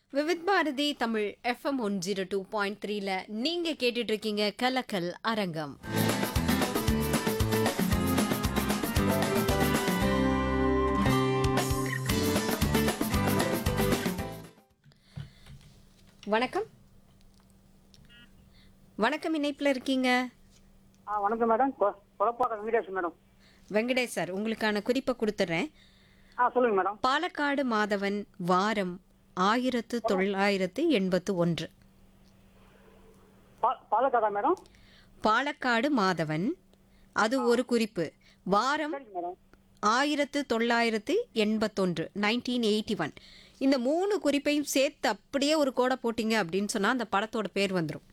Vividh Bharati Tamil FM one zero two point த்ரீல நீங்க கேட்டுட்டு இருக்கீங்க கலக்கல் அரங்கம் வணக்கம் வணக்கம் இணைப்புல இருக்கீங்க ஆ வணக்கம் மேடம் கொ- கொலப்பாக்கம் வெங்கடேஷ் மேடம் வெங்கடேஷ் சார் உங்களுக்கான குறிப்பை கொடுத்துட்றேன் ஆ சொல்லுங்க மேடம் பாலக்காடு மாதவன் வாரம் ஆயிரத்து தொள்ளாயிரத்து எண்பத்து ஒன்று பா- பாலக்காடா மேடம் பாலக்காடு மாதவன் அது ஒரு குறிப்பு வாரம் சரிங்க மேடம் ஆயிரத்து தொள்ளாயிரத்து எண்பத்தொன்று நைன்டீன் எயிட்டி ஒன் இந்த மூணு குறிப்பையும் சேர்த்து அப்படியே ஒரு கோடை போட்டிங்க அப்படின்னு சொன்னால் அந்த படத்தோட பேர் வந்துடும்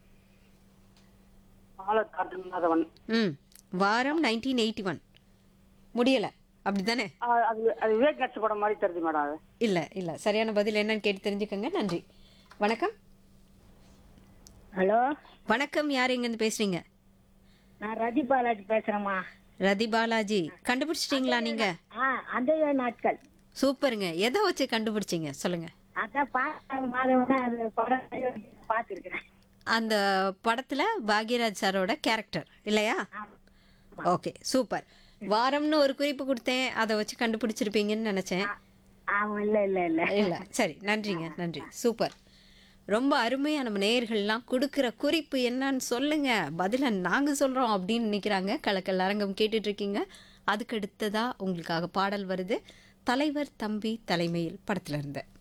பாலக்காட்டு மாதவன் ம் வாரம் நைன்டீன் எயிட்டி ஒன் முடியலை அப்படிதானே ஆ, அது அது விவேக் நட்ச படம் மாதிரி தெரியுது மேடம் அது இல்லை இல்லை சரியான பதில் என்னன்னு கேட்டு தெரிஞ்சுக்கோங்க நன்றி வணக்கம் ஹலோ வணக்கம் யார் எங்கேருந்து பேசுறீங்க நான் ரதி பாலாஜி பேசுறேம்மா ரதி பாலாஜி கண்டுபிடிச்சிட்டீங்களா நீங்க ஆ அந்த நாட்கள் சூப்பருங்க எதை வச்சு கண்டுபிடிச்சீங்க சொல்லுங்க அதான் பார்த்த மாதம் தான் அது படம் பார்த்துருக்கிறேன் அந்த படத்துல பாக்யராஜ் சாரோட கேரக்டர் இல்லையா ஓகே சூப்பர் வாரம்னு ஒரு குறிப்பு கொடுத்தேன் அதை வச்சு கண்டுபிடிச்சிருப்பீங்கன்னு நினைச்சேன் ஆமாம் இல்லை இல்லை இல்லை இல்ல சரி நன்றிங்க நன்றி சூப்பர் ரொம்ப அருமையா நம்ம நேயர்கள்லாம் கொடுக்குற குறிப்பு என்னன்னு சொல்லுங்க பதில நாங்க சொல்றோம் அப்படின்னு நினைக்கிறாங்க கலக்கல் அரங்கம் கேட்டுட்டு இருக்கீங்க அதுக்கு அடுத்ததா உங்களுக்காக பாடல் வருது தலைவர் தம்பி தலைமையில் படத்துல இருந்து